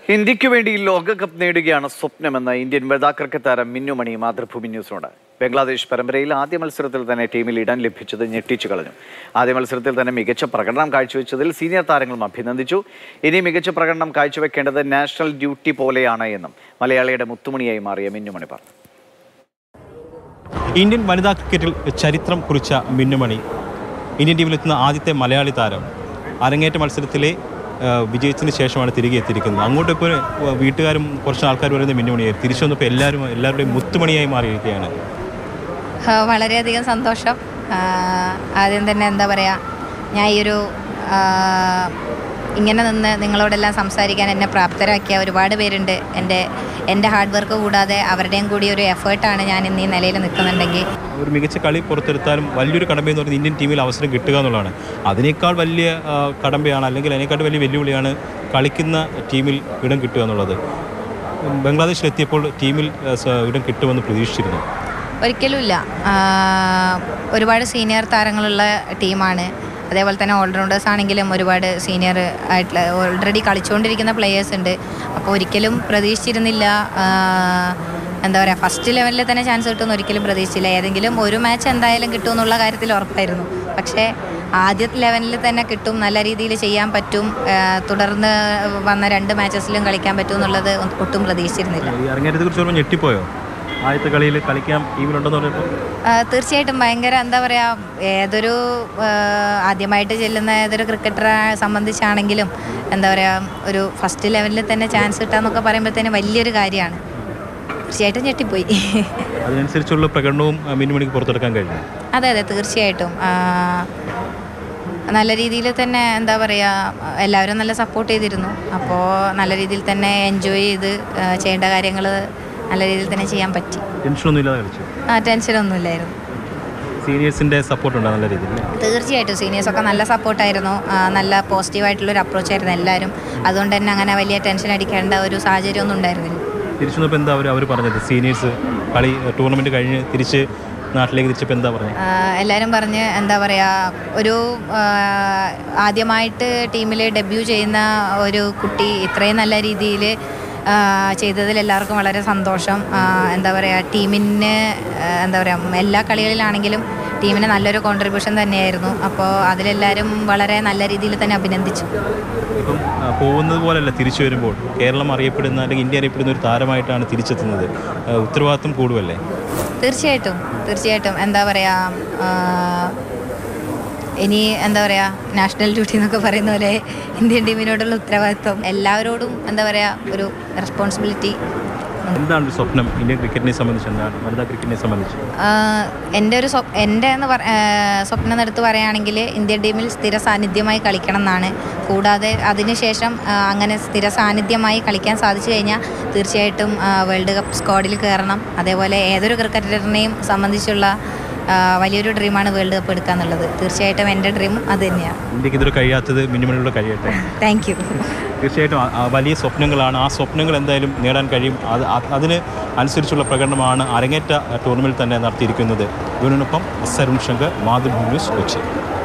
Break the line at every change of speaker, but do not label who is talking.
ഇന്ത്യക്ക് വേണ്ടി ലോകകപ്പ് നേടുകയാണ് സ്വപ്നമെന്ന ഇന്ത്യൻ വനിതാ ക്രിക്കറ്റ് താരം മിന്നുമണി മാതൃഭൂമി ന്യൂസിനോട് ബംഗ്ലാദേശ് പരമ്പരയിൽ ആദ്യ മത്സരത്തിൽ തന്നെ ടീമിൽ ഇടാൻ ലഭിച്ചത് ഞെട്ടിച്ചു കളഞ്ഞു ആദ്യ മത്സരത്തിൽ തന്നെ മികച്ച പ്രകടനം കാഴ്ചവെച്ചതിൽ സീനിയർ താരങ്ങളും അഭിനന്ദിച്ചു ഇനി മികച്ച പ്രകടനം കാഴ്ചവെക്കേണ്ടത് നാഷണൽ ഡ്യൂട്ടി പോലെയാണ് എന്നും മലയാളിയുടെ മുത്തുമണിയായി മാറിയ മിന്നുമണി പറഞ്ഞു
ഇന്ത്യൻ വനിതാ ക്രിക്കറ്റിൽ ചരിത്രം കുറിച്ച മിന്നുമണി ഇന്ത്യൻ ടീമിലെത്തുന്ന ആദ്യത്തെ മലയാളി താരം അരങ്ങേറ്റ മത്സരത്തിലെ ആ, വിജയിച്ചതിന് ശേഷമാണ് തിരികെ എത്തിയിരിക്കുന്നത് അങ്ങോട്ട് ഇപ്പോൾ വീട്ടുകാരും കുറച്ച് ആൾക്കാർ പറയുന്നത് മിന്നുമണിയായി തിരിച്ചു വന്നപ്പോൾ എല്ലാവരും എല്ലാവരുടെയും മുത്തുമണിയായി മാറിയിരിക്കുകയാണ്
ആ, വളരെയധികം സന്തോഷം ആ, ആദ്യം തന്നെ എന്താ പറയുക ഞാൻ ഈ ഒരു ആ, ഇങ്ങനെ നിന്ന് നിങ്ങളോടെല്ലാം സംസാരിക്കാൻ എന്നെ പ്രാപ്തരാക്കിയ ഒരുപാട് പേരുണ്ട് എൻ്റെ എൻ്റെ ഹാർഡ് വർക്ക് കൂടാതെ അവരുടെയും കൂടി ഒരു എഫേർട്ടാണ് ഞാൻ ഇന്ന് ഈ നിലയിൽ നിൽക്കുന്നുണ്ടെങ്കിൽ
ഒരു മികച്ച കളി പുറത്തെടുത്താലും വലിയൊരു കടമ്പയെന്ന് പറയുന്നത് ഇന്ത്യൻ ടീമിൽ അവസരം കിട്ടുക എന്നുള്ളതാണ് അതിനേക്കാൾ വലിയ ആ, കടമ്പയാണ് അല്ലെങ്കിൽ അതിനേക്കാൾ വലിയ വെല്ലുവിളിയാണ് കളിക്കുന്ന ടീമിൽ ഇടം കിട്ടുക എന്നുള്ളത് ബംഗ്ലാദേശിലെത്തിയപ്പോൾ ടീമിൽ ആ, സ- ഇടം കിട്ടുമെന്ന് പ്രതീക്ഷിച്ചിരുന്നു
ഒരിക്കലുമില്ല ആ, ഒരുപാട് സീനിയർ താരങ്ങളുള്ള ടീമാണ് അതേപോലെ തന്നെ ഓൾറൗണ്ടേഴ്സ് ആണെങ്കിലും ഒരുപാട് സീനിയർ ആയിട്ടുള്ള ഓൾറെഡി കളിച്ചുകൊണ്ടിരിക്കുന്ന പ്ലെയേഴ്സ് ഉണ്ട് അപ്പോൾ ഒരിക്കലും പ്രതീക്ഷിച്ചിരുന്നില്ല ആ, എന്താ പറയുക ഫസ്റ്റ് ലെവലിൽ തന്നെ ചാൻസ് കിട്ടുമെന്ന് ഒരിക്കലും പ്രതീക്ഷിച്ചില്ല ഏതെങ്കിലും ഒരു മാച്ച് എന്തായാലും കിട്ടുമെന്നുള്ള കാര്യത്തിൽ ഉറപ്പായിരുന്നു പക്ഷേ ആദ്യത്തെ ലെവലിൽ തന്നെ കിട്ടും നല്ല രീതിയിൽ ചെയ്യാൻ പറ്റും ആ, തുടർന്ന് വന്ന രണ്ട് മാച്ചസിലും കളിക്കാൻ പറ്റും എന്നുള്ളത് ഒട്ടും പ്രതീക്ഷിച്ചിരുന്നില്ല
ഈ അരങ്ങേറ്റത്തെ കുറിച്ച് പറയുമ്പോൾ ഞെട്ടിപ്പോയോ ആദ്യത്തെ കളിയിൽ കളിക്കാൻ ടീമിലുണ്ടെന്ന് പറഞ്ഞപ്പോൾ
ആ, തീർച്ചയായിട്ടും ഭയങ്കര എന്താ പറയുക ഏതൊരു ആ, ആദ്യമായിട്ട് ചെല്ലുന്ന ഏതൊരു ക്രിക്കറ്ററെ സംബന്ധിച്ചാണെങ്കിലും എന്താ പറയുക ഒരു ഫസ്റ്റ് ലെവലിൽ തന്നെ ചാൻസ് കിട്ടാന്നൊക്കെ പറയുമ്പോഴത്തേനും വലിയൊരു കാര്യമാണ് തീർച്ചയായിട്ടും ഞെട്ടിപ്പോയി
അതിനനുസരിച്ചുള്ള പ്രകടനവും ആ, മിന്നുമണിക്ക് പുറത്തെടുക്കാൻ കഴിഞ്ഞു
അതെ അതെ തീർച്ചയായിട്ടും ആ, നല്ല രീതിയിൽ തന്നെ എന്താ പറയുക എല്ലാവരും നല്ല സപ്പോർട്ട് ചെയ്തിരുന്നു അപ്പോൾ നല്ല രീതിയിൽ തന്നെ എൻജോയ് ചെയ്ത് ആ, ചെയ്യേണ്ട കാര്യങ്ങൾ നല്ല രീതിയിൽ തന്നെ ചെയ്യാൻ പറ്റി
ടെൻഷനൊന്നും ഇല്ലാതെ കളിച്ചു
ആ ടെൻഷനൊന്നുമില്ലായിരുന്നു
സീനിയേഴ്സിൻ്റെ സപ്പോർട്ട് ഉണ്ട് നല്ല രീതിയിൽ
തീർച്ചയായിട്ടും സീനിയേഴ്സൊക്കെ നല്ല സപ്പോർട്ടായിരുന്നു ആ, നല്ല പോസിറ്റീവായിട്ടുള്ളൊരു അപ്രോച്ചായിരുന്നു എല്ലാവരും അതുകൊണ്ട് തന്നെ അങ്ങനെ വലിയ ടെൻഷൻ അടിക്കേണ്ട ഒരു സാഹചര്യമൊന്നും ഉണ്ടായിരുന്നില്ല
തിരിച്ചു വന്നപ്പോൾ എന്താ അവർ അവർ പറഞ്ഞത് സീനിയേഴ്സ് കളി ടൂർണമെൻറ്റ് കഴിഞ്ഞ് തിരിച്ച് നാട്ടിലേക്ക് തിരിച്ചപ്പോൾ എന്താ പറഞ്ഞത്
ആ, എല്ലാവരും പറഞ്ഞ് എന്താ പറയുക ഒരു ആ, ആദ്യമായിട്ട് ടീമിൽ ഡെബ്യൂ ചെയ്യുന്ന ഒരു കുട്ടി ഇത്രയും നല്ല രീതിയിൽ ചെയ്തതിൽ എല്ലാവർക്കും വളരെ സന്തോഷം ആ, എന്താ പറയുക ടീമിന് ആ, എന്താ പറയുക എല്ലാ കളികളിലാണെങ്കിലും ടീമിന് നല്ലൊരു കോൺട്രിബ്യൂഷൻ തന്നെയായിരുന്നു അപ്പോൾ അതിലെല്ലാവരും വളരെ നല്ല രീതിയിൽ തന്നെ അഭിനന്ദിച്ചു
ഇപ്പം ആ, പോകുന്നത് പോലല്ല തിരിച്ചു വരുമ്പോൾ കേരളം അറിയപ്പെടുന്ന അല്ലെങ്കിൽ ഇന്ത്യ അറിയപ്പെടുന്ന ഒരു താരമായിട്ടാണ് തിരിച്ചെത്തുന്നത് ആ, ഉത്തരവാദിത്വം കൂടുമല്ലേ
തീർച്ചയായിട്ടും തീർച്ചയായിട്ടും എന്താ പറയുക ഇനി എന്താ പറയുക നാഷണൽ ഡ്യൂട്ടി എന്നൊക്കെ പറയുന്ന പോലെ ഇന്ത്യൻ ടീമിനോടുള്ള ഉത്തരവാദിത്വം എല്ലാവരോടും എന്താ പറയുക ഒരു റെസ്പോൺസിബിലിറ്റി
എന്താണ് ഒരു സ്വപ്നം ഇന്ത്യൻ ക്രിക്കറ്റിനെ സംബന്ധിച്ച് എന്താണ് വനിതാ ക്രിക്കറ്റിനെ സംബന്ധിച്ച്
എൻ്റെ ഒരു സ്വപ് എൻ്റെ എന്ന് പറ ആഹ് സ്വപ്നം എടുത്ത് പറയുകയാണെങ്കിൽ ഇന്ത്യൻ ടീമിൽ സ്ഥിര സാന്നിധ്യമായി കളിക്കണം എന്നാണ് കൂടാതെ അതിനുശേഷം ആഹ് അങ്ങനെ സ്ഥിര സാന്നിധ്യമായി കളിക്കാൻ സാധിച്ചു കഴിഞ്ഞാൽ തീർച്ചയായിട്ടും ആഹ് വേൾഡ് കപ്പ് സ്ക്വാഡിൽ കയറണം അതേപോലെ ഏതൊരു ക്രിക്കറ്ററിനെയും സംബന്ധിച്ചുള്ള ആഹ് വലിയൊരു ഡ്രീമാണ് വേൾഡ് കപ്പ് എടുക്കുക എന്നുള്ളത് തീർച്ചയായിട്ടും എൻ്റെ ഡ്രീമും അത് തന്നെയാണ്
ഇന്ത്യക്ക് ഇതുവരെ കഴിയാത്തത് മിനിമണിലൂടെ കഴിയട്ടെ
താങ്ക് യു
തീർച്ചയായിട്ടും ആ- ആ വലിയ സ്വപ്നങ്ങളാണ് ആ സ്വപ്നങ്ങൾ എന്തായാലും നേടാൻ കഴിയും അത് അത് അതിന് അനുസരിച്ചുള്ള പ്രകടനമാണ് അരങ്ങേറ്റ ടൂർണമെൻറ്റിൽ തന്നെ നടത്തിയിരിക്കുന്നത് ഇതിനൊപ്പം സരുൺ ശങ്കർ മാതൃഭൂമി ന്യൂസ് കൊച്ചി